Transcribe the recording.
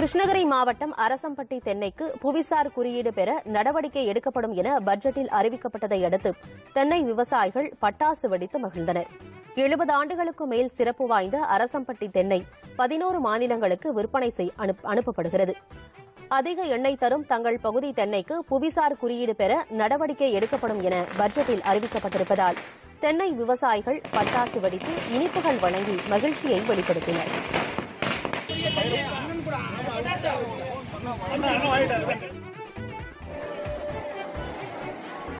கிருஷ்ணகிரி மாவட்டம் அரசம்பட்டி தென்னைக்கு புவிசார் குறியீடு பெற நடவடிக்கை எடுக்கப்படும் என பட்ஜெட்டில் அறிவிக்கப்பட்டதை அடுத்து தென்னை விவசாயிகள் பட்டாசு வெடித்து மகிழ்ந்தனர் எழுபது ஆண்டுகளுக்கு மேல் சிறப்பு வாய்ந்த அரசம்பட்டி தென்னை பதினோரு மாநிலங்களுக்கு விற்பனை செய்- அனுப்- அனுப்பப்படுகிறது அதிக எண்ணெய் தரும் தங்கள் பகுதி தென்னைக்கு புவிசார் குறியீடு பெற நடவடிக்கை எடுக்கப்படும் என பட்ஜெட்டில் அறிவிக்கப்பட்டிருப்பதால் தென்னை விவசாயிகள் பட்டாசு வெடித்து இனிப்புகள் வழங்கி மகிழ்ச்சியை வெளிப்படுத்தினர் அண்ணா, அண்ணா, வாங்கிட்டாரு.